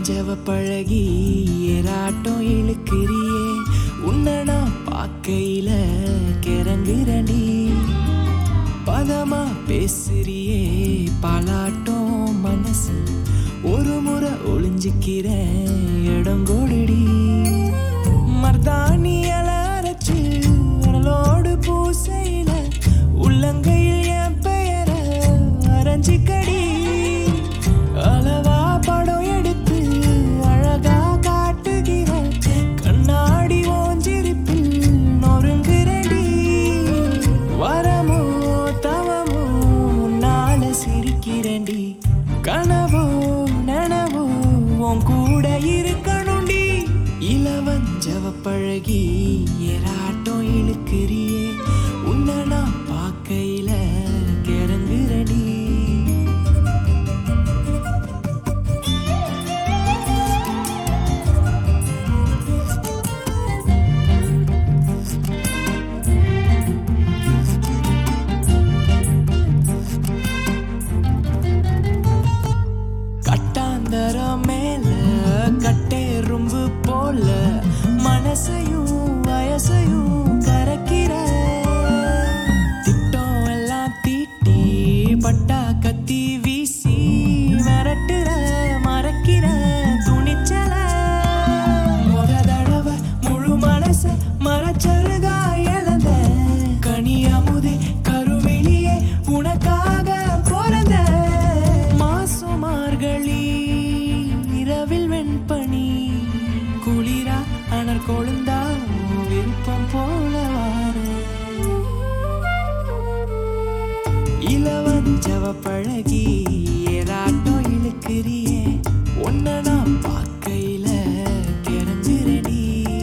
இளவஞ்சவ பழகி ஏராட்டம் இழுக்கிறியே உன்னை நான் பார்க்கையில கிறங்குறடி பதமா பேசுறியே பாலாட்டம் மனசு ஒரு முறை ஒளிஞ்சுக்கிற இடம் கோடுடி மர்தானி இல அரைச்சு அனலோடு பூசையில உள்ளங்கையில் என் பெயரை அரைஞ்சிக்கடி அளவா படம் எடுத்து அழகா காட்டுகிற கண்ணாடி ஓஞ்சிருப்பில் நொறுங்குறடி வரமோ தவமோ உன்னால சிரிக்கிறேன்டி கனவோ நனவோ உன் கூட இருக்கணும்டி இளவஞ்சவ பழகி ஏராட்டம் இழுக்கிறியே உன்னை நான் பார்க்கையில கிறங்குறடி கட்டாந்தரம் மேல கட்டெரும்பு போல மனசையும் வயசையும் கரைக்கிற திட்டம் எல்லாம் தீட்டி பட்டா கத்தி வீசி மிரட்டுற மறக்கிற துணிச்சல முத தடவை முழு மனச மரச்சருகா இழந்த கனியமுதே கருவிழியே உனக்காக பிறந்த மாசம் மார்கழி இரவில் வெண்பனி குளிரா அனல் கொழுந்தா உன் விருப்பம் போல வார இளவஞ்சவ பழகி ஏராட்டம் இழுக்கிறியே உன்னை நான் பார்க்கையில கிறங்குறடி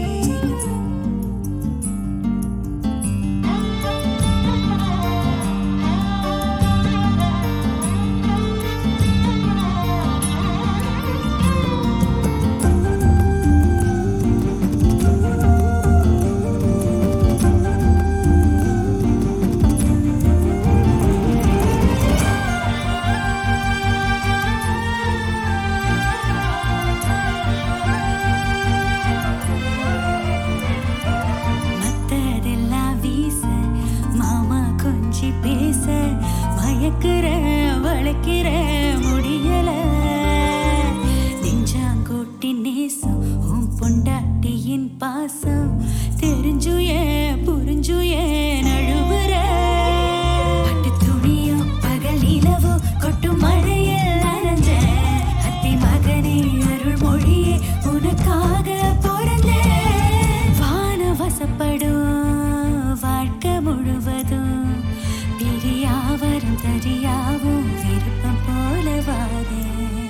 மத்ததெல்லாம் வீச மாமா கொஞ்சி பேச மயக்கிற வளைக்கிற முடியல நெஞ்சாங்கோட்டி நேசம் உன் பொண்டாட்டியின் பாசம் தெரிஞ்சு ஏன் புரிஞ்சு ஏன் நழுவுற பட்டு துணியோ பகல் நிலவோ கொட்டும் மழையில் நனைஞ்ச அத்தி மகனே அருள்மொழியே உனக்காக பிறந்தேன் வான வசப்படும் வாழ்க்கை முழுவதும் பிரியாவரும் தரியாவும் விருப்பம் போல வாரேன்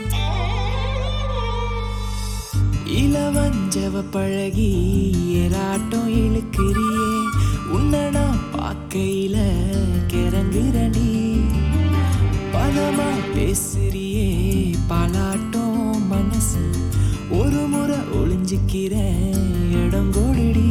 இளவஞ்சவ பழகி ஏராட்டம் இழுக்கிறியே உன்னை நான் பார்க்கையில கிறங்குறடி பதமா பேசுறியே பாலாட்டம் மனசு ஒரு முறை ஒளிஞ்சுக்கிற இடம் கோடுடி